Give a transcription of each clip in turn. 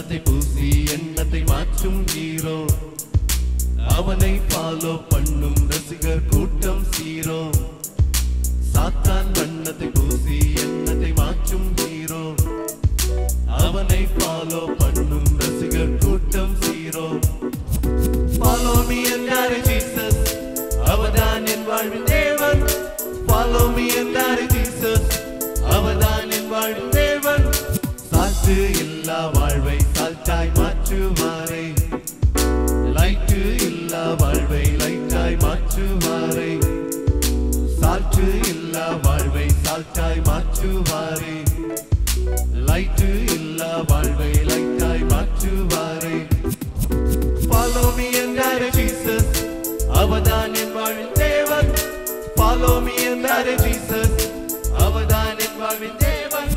வண்ணத்தை பூசி எண்ணத்தை மாற்றும் ஹீரோ அவனை ஃபாலோ பண்ணும் ரசிகர் கூட்டம் சீரோ சாத்தான் வண்ணத்தை பூசி எண்ணத்தை மாற்றும் ஹீரோ அவனை ஃபாலோ பண்ணும் ரசிகர் கூட்டம் சீரோ ஃபாலோ மீ என்றாரு ஜீசஸ் அவதான் என் வாழ்வின் தேவன் ஃபாலோ மீ என்றாரு ஜீசஸ் அவதான் என் வாழ்வின் தேவன் சாத்து இல்லா வாழ்வை சால்ட்டாய் மாற்றுவாரே லைட்டு இல்லா வாழ்வை லைட்டாய் மாற்றுவாரே சால்ட்டு இல்லா வாழ்வை சால்ட்டாய் மாற்றுவாரே லைட்டு இல்லா வாழ்வை லைட்டாய் மாற்றுவாரே ஃபாலோ மீ என்றாரு ஜீசஸ் அவதான் என் வாழ்வின் தேவன் ஃபாலோ மீ என்றாரு ஜீசஸ் அவதான் என் வாழ்வின் தேவன்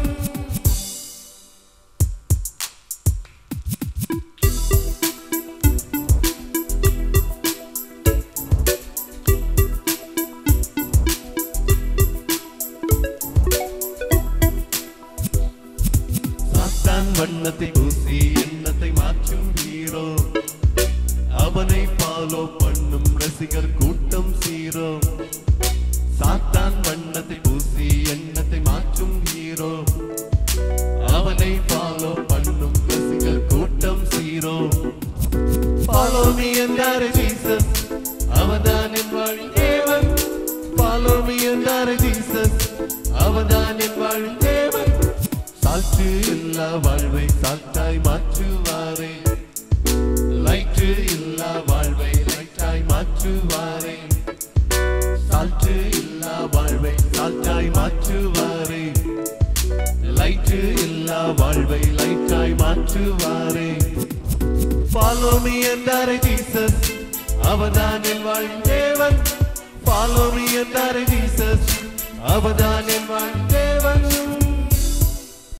சாத்தான் வண்ணத்தை பூசி எண்ணத்தை மாற்றும் ஹீரோ அவனை ஃபாலோ பண்ணும் ரசிகர் கூட்டம் சீரோ சாத்தான் வண்ணத்தை பூசி எண்ணத்தை மாற்றும் ஹீரோ அவனை ஃபாலோ பண்ணும் ரசிகர் கூட்டம் சீரோ ஃபாலோ மீ என்றாரு ஜீசஸ் அவதான் என் வாழின் தேவன் ஃபாலோ மீ என்றாரு ஜீசஸ் அவதான் என் வாழின் தேவன் சாற்று இல்லா வாழ்வை சாத்தாய் மாற்றுவாரே லைட்டு இல்லா வாழ்வை லைட்டாய் மாற்றுவாரே சால்ட்டு இல்லா வாழ்வை சால்ட்டாய் மாற்றுவாரே லைட்டு இல்லா வாழ்வை லைட்டாய் மாற்றுவாரே ஃபாலோ மீ என்றாரே ஜீசஸ் அவதான் என் வாழ்வின் தேவன் ஃபாலோ மீ என்றாரே ஜீசஸ் அவதான் என் வாழ்வின் தேவன்